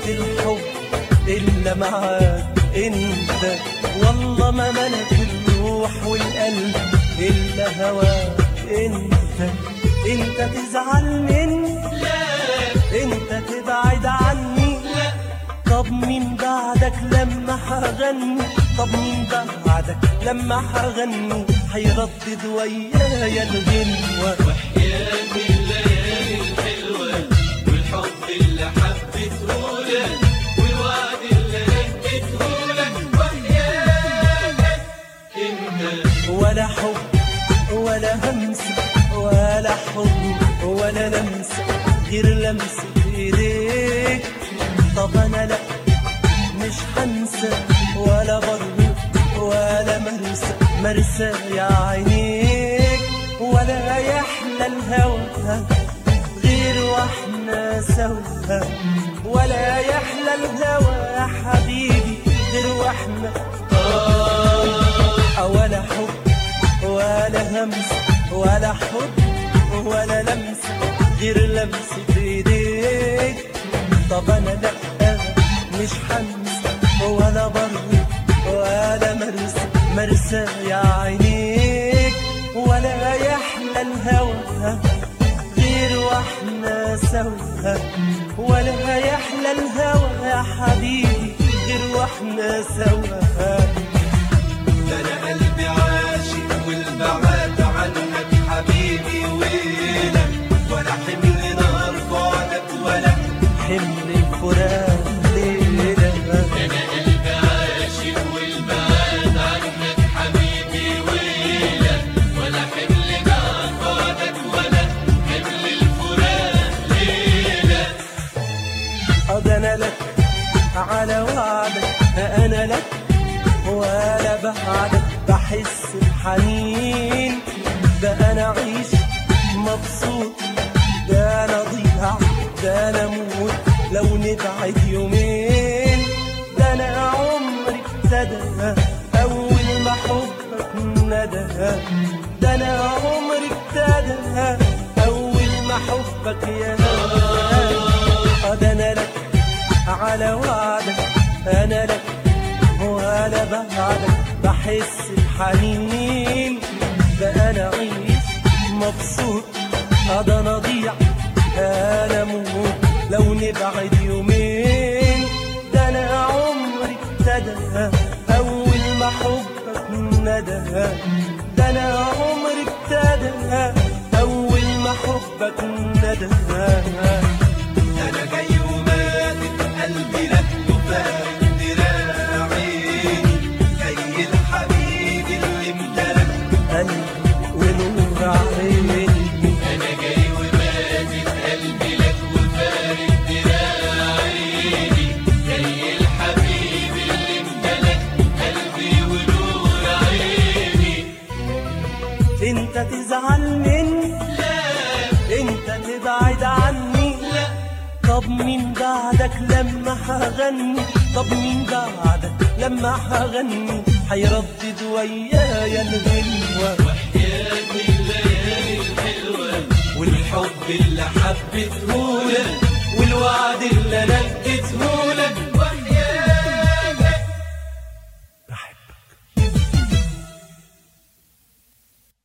الحب إلا معاك انت والله ما ملك الروح والقلب إلا هواك انت انت تزعل مني انت تبعد عني طب مين بعدك لما هغني طب مين بعدك لما هغني هيردد ويايا الغنوة وحياة الليالي الحلوة والحب اللي حبيته لك والوعد اللي نبته لك وحياتك انت ولا حب ولا همسة ولا حب ولا لمسة غير لمسة ايديك طب انا لا مش هنسى ولا برضو ولا مرسى مرسى يا عينيك ولا يحلى الهوى غير واحنا سوا ولا يحلى الهوى يا حبيبي غير واحنا آه ولا حب ولا همس ولا حب ولا لمس غير لمسة ايديك طب انا لا مش هنسى ولا برضو ولا مرسى مرسى يا عينيك ولا يحلى الهوى غير واحنا سوا ولا يحلى الهوى يا حبيبي غير واحنا سوا ده انا قلبي عاشق والبعاد عنك حبيبي ويلك ولا حمل نار بعدك ولا حمل الفراق ليلة انا قلبي عاشق والبعاد عنك حبيبي ويلك ولا حمل نار بعدك ولا حمل الفراق ليلك أض أنا لك على وعدك أنا لك ولا بعدك بحس بحنين ده أنا أعيش مبسوط ده أنا ضيع ده أنا أموت لو نبعد يومين ده أنا عمري ابتدى أول ما حبك ندى ده أنا عمري ابتدى أول ما حبك يا قد أنا لك على وعدك أنا لك وأنا بعدك بحس بحنين ده أنا أعيش مبسوط قد أنا أضيع أنا أموت لو نبعد يومين ده أنا عمري ابتدى أول ما حبك ندى ده أنا عمري ابتدى أول ما حبك ندى انا جاي وماتت قلبي لك وفارق دراعي جاي الحبيب اللي امتلك قلبي ونور عيني انا جاي وماتت قلبي لك وفارق دراعي جاي الحبيب اللي امتلك قلبي ونور عيني انت تزعل مني انت تبعد عني طب مين بعدك لما هغني طب مين بعدك لما هغني هيردد ويايا الغنوة وحياة الليالي الحلوة والحب اللي حبيته لك والوعد اللي نبته